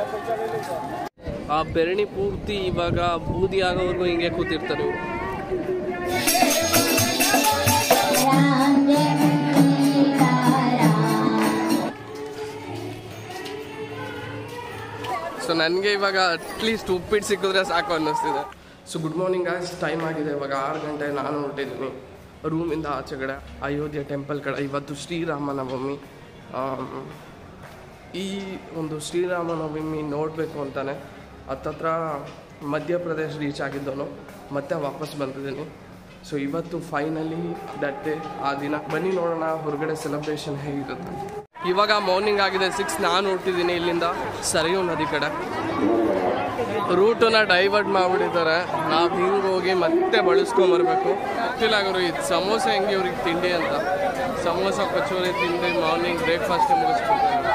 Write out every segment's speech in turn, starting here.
ಆ ಬೆರಣಿ ಪೂರ್ತಿ ಇವಾಗ ಬೂದಿ ಆಗೋವರೆಗೂ ಹಿಂಗೆ ಕೂತಿರ್ತಾರೆ ಇವ್ರು ಸೊ ನನಗೆ ಇವಾಗ ಅಟ್ಲೀಸ್ಟ್ ಉಪ್ಪಿಟ್ಟು ಸಿಕ್ಕಿದ್ರೆ ಸಾಕು ಅನ್ನಿಸ್ತಿದೆ so good morning as time ಆಗಿದೆ ಇವಾಗ ಆರು ಗಂಟೆ ನಾನು ಹೊರಟಿದ್ದೀನಿ ರೂಮಿಂದ ಆಚೆ ಕಡೆ ಅಯೋಧ್ಯೆ ಟೆಂಪಲ್ ಕಡೆ ಇವತ್ತು ಶ್ರೀರಾಮನವಮಿ ಆಮ್, ಈ ಒಂದು ಶ್ರೀರಾಮನವಮಿ ನೋಡಬೇಕು ಅಂತಾನೆ ಹತ್ತತ್ರ ಮಧ್ಯಪ್ರದೇಶ ರೀಚ್ ಆಗಿದ್ದವನು ಮತ್ತೆ ವಾಪಸ್ ಬಂದಿದ್ದೀನಿ ಸೊ ಇವತ್ತು ಫೈನಲಿ ದಟ್ ಡೇ ಆ ದಿನ ಬನ್ನಿ ನೋಡೋಣ ಹೊರಗಡೆ ಸೆಲೆಬ್ರೇಷನ್ ಹೇಗಿರುತ್ತೆ ಇವಾಗ ಮಾರ್ನಿಂಗ್ ಆಗಿದೆ ಸಿಕ್ಸ್ ನಾನು ಹೊರಟಿದ್ದೀನಿ ಇಲ್ಲಿಂದ ಸರಿಯೂ ನದಿ ಕಡೆ ರೂಟನ್ನ ಡೈವರ್ಟ್ ಮಾಡಿಬಿಟ್ಟಿದ್ದಾರೆ ನಾವು ಹಿಂಗೆ ಹೋಗಿ ಮತ್ತೆ ಬಳಸ್ಕೊಂಬರ್ಬೇಕು ಗೊತ್ತಿಲ್ಲ ಗುರು ಇದು ಸಮೋಸ ಹೆಂಗೆ ಇವ್ರಿಗೆ ತಿಂಡಿ ಅಂತ ಸಮೋಸ ಕಚೋರಿ ತಿಂದು ಮಾರ್ನಿಂಗ್ ಬ್ರೇಕ್ಫಾಸ್ಟ್ ಮುಗಿಸ್ಕೊತಾರೆ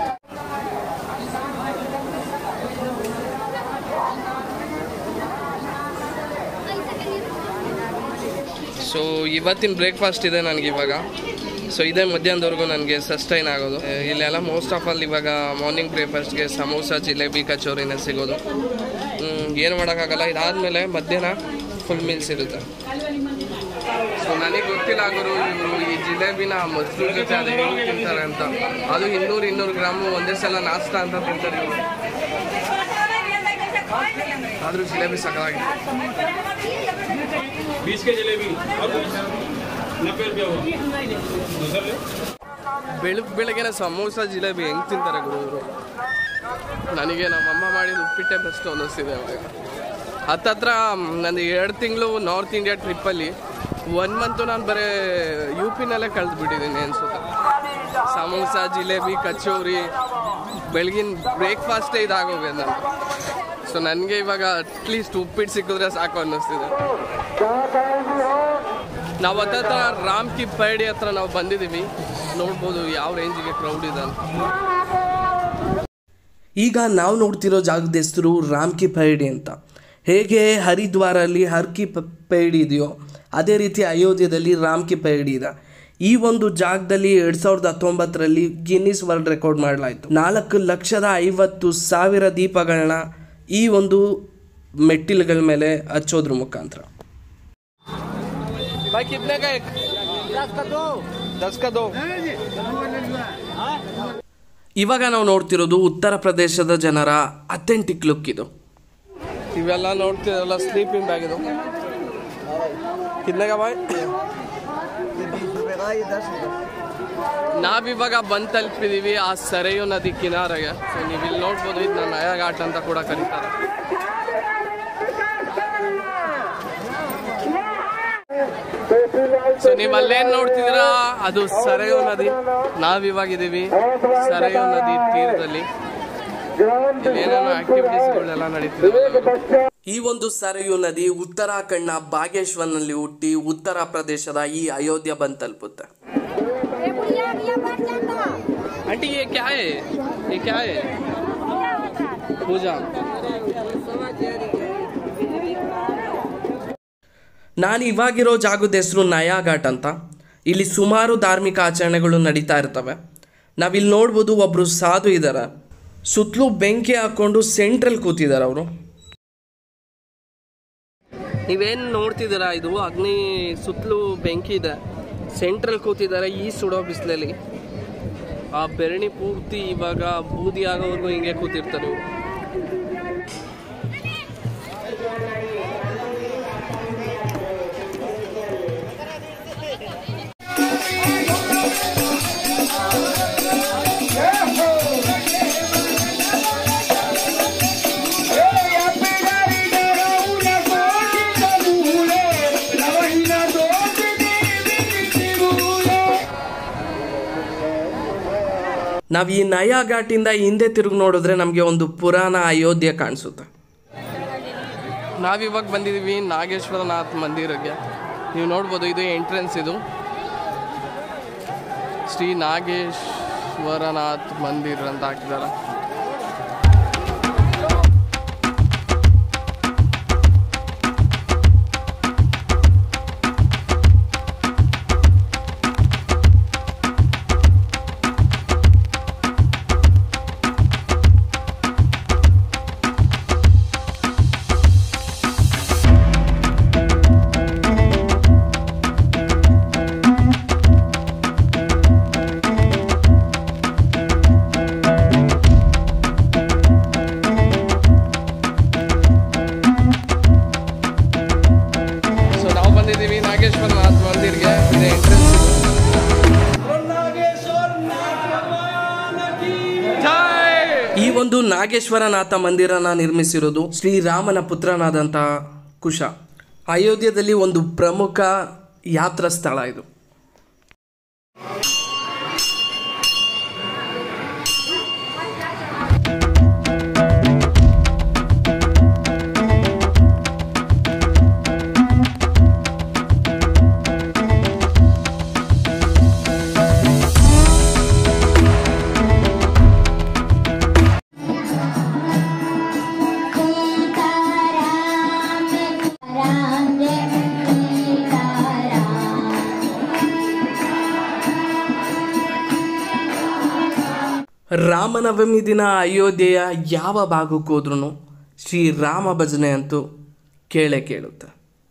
ಸೊ ಇವತ್ತಿನ ಬ್ರೇಕ್ಫಾಸ್ಟ್ ಇದೆ ನನಗೆ ಇವಾಗ ಸೊ ಇದೇ ಮಧ್ಯಾಹ್ನದವರೆಗೂ ನನಗೆ ಸಸ್ಟೈನ್ ಆಗೋದು ಆ, ಇಲ್ಲೆಲ್ಲ ಮೋಸ್ಟ್ ಆಫ್ ಆಲ್ ಇವಾಗ ಮಾರ್ನಿಂಗ್ ಬ್ರೇಕ್ಫಾಸ್ಟ್ಗೆ ಸಮೋಸ ಜಿಲೇಬಿ ಕಚೋರಿನೇ ಸಿಗೋದು ಏನು ಮಾಡೋಕ್ಕಾಗಲ್ಲ ಇದಾದಮೇಲೆ ಮಧ್ಯಾಹ್ನ ಫುಲ್ ಮೀಲ್ಸ್ ಇರುತ್ತೆ ಸೊ ನನಗೆ ಗೊತ್ತಿಲ್ಲ ಗುರು ಇವರು ಈ ಜಿಲೇಬಿನ ಮೊಸರು ಜೊತೆ ಅದು ಹೆಂಗೆ ತಿಂತಾರೆ ಅಂತ ಅದು ಇನ್ನೂರು ಇನ್ನೂರು ಗ್ರಾಮು ಒಂದೇ ಸಲ ನಾಷ್ಟ ಅಂತ ತಿಂತಾರೆ ಇವರು ಆದರೂ ಜಿಲೇಬಿ ಸಕಲಾಗಿದೆ बीस के जलेबी और नब्बे रुपया हुआ दूसरा ले ಬೆಳಗ್ಗೆ ಬೆಳಗ್ಗೆನೆ ಸಮೋಸ ಜಿಲೇಬಿ ಹೆಂಗೆ ತಿಂತಾರೆ ಗುರು ಇವರು ನನಗೆ ನಮ್ಮಮ್ಮ ಮಾಡಿದ ಉಪ್ಪಿಟ್ಟೆ ಬೆಸ್ಟ್ ಅನ್ನಿಸ್ತಿದೆ ಅವಾಗ ಹತ್ತತ್ರ ನಂದು ಎರಡು ತಿಂಗಳು ನಾರ್ತ್ ಇಂಡಿಯಾ ಟ್ರಿಪ್ಪಲ್ಲಿ ಒನ್ ಮಂತು ನಾನು ಬರೀ ಯು ಪಿನಲ್ಲೇ ಕಳೆದ್ಬಿಟ್ಟಿದ್ದೀನಿ ಅನ್ಸುತ್ತೆ ಸಮೋಸ ಜಿಲೇಬಿ ಕಚೋರಿ ಬೆಳಗಿನ ಬ್ರೇಕ್ಫಾಸ್ಟೇ ಇದಾಗೋಗಿದೆ ನನಗೆ ಸೊ ನನಗೆ ಇವಾಗ ಅಟ್ಲೀಸ್ಟ್ ಉಪ್ಪಿಟ್ಟು ಸಿಕ್ಕಿದ್ರೆ ಸಾಕು ಅನ್ನಿಸ್ತಿದೆ ನಾವು ಹತ್ತತ್ರ ರಾಮ್ ಕಿ ಪೈಡಿ ಹತ್ರ ನಾವು ಬಂದಿದ್ದೀವಿ ನೋಡ್ಬೋದು ಯಾವ ರೇಂಜಿಗೆ ಕ್ರೌಡ್ ಇದೆ ಅಂತ ಈಗ ನಾವು ನೋಡ್ತಿರೋ ಜಾಗದ ಹೆಸರು ರಾಮ್ ಕಿ ಪೈಡಿ ಅಂತ ಹೇಗೆ ಹರಿದ್ವಾರಲ್ಲಿ ಹರ್ ಕಿ ಪ ಪೈಡಿ ಇದೆಯೋ ಅದೇ ರೀತಿ ಅಯೋಧ್ಯೆಯಲ್ಲಿ ರಾಮ್ ಕಿ ಪೈಡಿ ಇದೆ ಈ ಒಂದು ಜಾಗದಲ್ಲಿ ಎರಡು ಸಾವಿರದ ಹತ್ತೊಂಬತ್ತರಲ್ಲಿ ಗಿನ್ನಿಸ್ ವರ್ಲ್ಡ್ ರೆಕಾರ್ಡ್ ಮಾಡಲಾಯಿತು ನಾಲ್ಕು ಲಕ್ಷದ ಐವತ್ತು ಸಾವಿರ ದೀಪಗಳನ್ನ ಈ ಒಂದು ಮೆಟ್ಟಿಲುಗಳ ಮೇಲೆ ಹಚ್ಚೋದ್ರ ಮುಖಾಂತರ भाई कितने का एक दस का दो ಇವಾಗ ನಾವು ನೋಡ್ತಿರೋದು ಉತ್ತರ ಪ್ರದೇಶದ ಜನರ ಅಥೆಂಟಿಕ್ ಲುಕ್ ಇದು ಇವೆಲ್ಲ ನೋಡ್ತಿರಲ್ಲ ಸ್ಲೀಪಿಂಗ್ ಬ್ಯಾಗ್ ಇದು ಕಿತ್ನೆಗ ಬಾಯ್ ನಾವಿವಾಗ ಬಂದ್ ತಲುಪಿದೀವಿ ಆ ಸೆರೆಯು ನದಿ ಕಿನಾರೆಗೆ ಸೊ ನೀವು ಇಲ್ಲಿ ನೋಡ್ಬೋದು ಇದನ್ನ ನಯ ಘಾಟ್ ಅಂತ ಕೂಡ ಕರೀತಾರೆ ಸೊ ನೀವು ಅಲ್ಲೇನ್ ನೋಡ್ತಿದ್ದೀರಾ ಅದು ಸರೆಯು ನದಿ ನಾವಿವಾಗಿದ್ದೀವಿ ಸರೆಯು ನದಿ ತೀರದಲ್ಲಿ ಇಲ್ಲಿ ಏನೇನೋ ಆಕ್ಟಿವಿಟೀಸ್ಗಳೆಲ್ಲ ನಡೀತಿದೆ ಈ ಒಂದು ಸರಯು ನದಿ ಉತ್ತರಾಖಂಡ್ನ ಬಾಗೇಶ್ವರ್ನಲ್ಲಿ ಹುಟ್ಟಿ ಉತ್ತರ ಪ್ರದೇಶದ ಈ ಅಯೋಧ್ಯ ಬಂದು ತಲುಪುತ್ತೆ ये बुढ़िया बुढ़िया मर जाता आंटी ये क्या है ये क्या है क्या होता है पूजा ನಾನು ಇವಾಗಿರೋ ಜಾಗದ ಹೆಸರು ನಯಾಘಾಟ್ ಅಂತ ಇಲ್ಲಿ ಸುಮಾರು ಧಾರ್ಮಿಕ ಆಚರಣೆಗಳು ನಡೀತಾ ಇರ್ತವೆ ನಾವಿಲ್ಲಿ ನೋಡ್ಬೋದು ಒಬ್ಬರು ಸಾಧು ಇದ್ದಾರೆ ಸುತ್ತಲೂ ಬೆಂಕಿ ಹಾಕ್ಕೊಂಡು ಸೆಂಟ್ರಲ್ ಕೂತಿದ್ದಾರೆ ಅವರು ನೀವೇನು ನೋಡ್ತಿದ್ದೀರಾ ಇದು ಅಗ್ನಿ ಸುತ್ತಲೂ ಬೆಂಕಿ ಇದೆ ಸೆಂಟ್ರಲ್ ಕೂತಿದ್ದಾರೆ ಈ ಸುಡೋ ಬಿಸಿಲಲ್ಲಿ ಆ ಬೆರಣಿ ಪೂರ್ತಿ ಇವಾಗ ಬೂದಿ ಆಗೋವರೆಗೂ ಹಿಂಗೆ ಕೂತಿರ್ತಾರೆ ಇವ್ರು ನಾವು ಈ ನಯಾಘಾಟಿಂದ ಹಿಂದೆ ತಿರುಗಿ ನೋಡಿದ್ರೆ ನಮಗೆ ಒಂದು ಪುರಾಣ ಅಯೋಧ್ಯೆ ಕಾಣಿಸುತ್ತೆ ನಾವಿವಾಗ ಬಂದಿದ್ದೀವಿ ನಾಗೇಶ್ವರನಾಥ್ ಮಂದಿರಕ್ಕೆ ನೀವು ನೋಡ್ಬೋದು ಇದು ಎಂಟ್ರೆನ್ಸ್ ಇದು ಶ್ರೀ ನಾಗೇಶ್ವರನಾಥ್ ಮಂದಿರ್ ಅಂತ ಹಾಕಿದ್ದಾರೆ ಒಂದು ನಾಗೇಶ್ವರನಾಥ ಮಂದಿರನ ನಿರ್ಮಿಸಿರೋದು ಶ್ರೀರಾಮನ ಪುತ್ರನಾದಂತಹ ಕುಶ ಅಯೋಧ್ಯೆಯಲ್ಲಿ ಒಂದು ಪ್ರಮುಖ ಯಾತ್ರಾ ಸ್ಥಳ ಇದು ರಾಮನವಮಿ ದಿನ ಅಯೋಧ್ಯೆಯ ಯಾವ ಭಾಗಕ್ಕೆ ಹೋದ್ರೂ ಶ್ರೀರಾಮ ಭಜನೆ ಅಂತೂ ಕೇಳೇ ಕೇಳುತ್ತೆ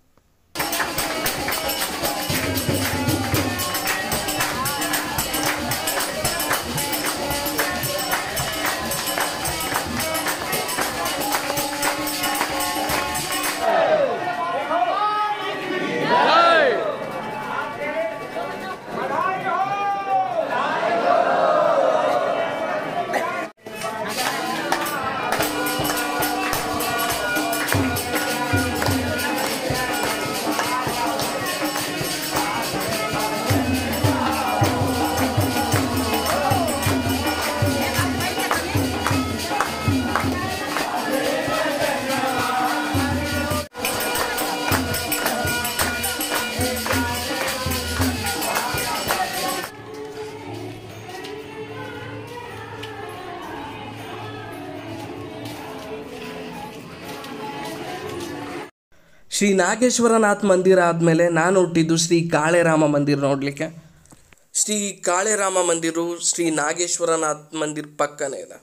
ಶ್ರೀ ನಾಗೇಶ್ವರನಾಥ್ ಮಂದಿರ ಆದಮೇಲೆ ನಾನು ಹುಟ್ಟಿದ್ದು ಶ್ರೀ ಕಾಳೆರಾಮ ಮಂದಿರ ನೋಡಲಿಕ್ಕೆ ಶ್ರೀ ಕಾಳೆರಾಮ ಮಂದಿರು ಶ್ರೀ ನಾಗೇಶ್ವರನಾಥ್ ಮಂದಿರ ಪಕ್ಕನೇ ಇದೆ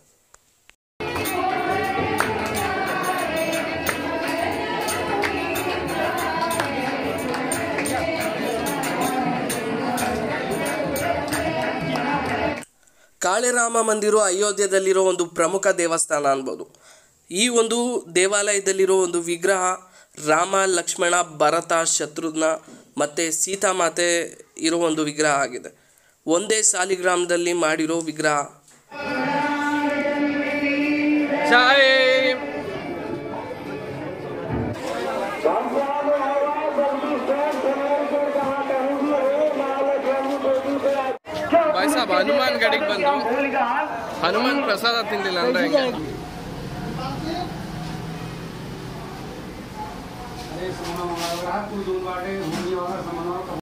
ಕಾಳೆರಾಮ ಮಂದಿರ ಅಯೋಧ್ಯೆಯಲ್ಲಿರೋ ಒಂದು ಪ್ರಮುಖ ದೇವಸ್ಥಾನ ಅನ್ಬೋದು ಈ ಒಂದು ದೇವಾಲಯದಲ್ಲಿರೋ ಒಂದು ವಿಗ್ರಹ ರಾಮ ಲಕ್ಷ್ಮಣ ಭರತ ಶತ್ರುಘ್ನ ಮತ್ತು ಸೀತಾಮಾತೆ ಇರೋ ಒಂದು ವಿಗ್ರಹ ಆಗಿದೆ ಒಂದೇ ಸಾಲಿಗ್ರಾಮದಲ್ಲಿ ಮಾಡಿರೋ ವಿಗ್ರಹ ಜೈ ಬಾಯ್ ಸಾಬ್ ಹನುಮಾನ್ ಗಡಿಗೆ ಬಂದು ಹನುಮಾನ್ ಪ್ರಸಾದ ತಿನ್ಲಿಲ್ಲ ಅಂದ್ರೆ ಹೆಂಗೆ अरे सोना मंगलवार तू दूर बाटे होने वाला सामान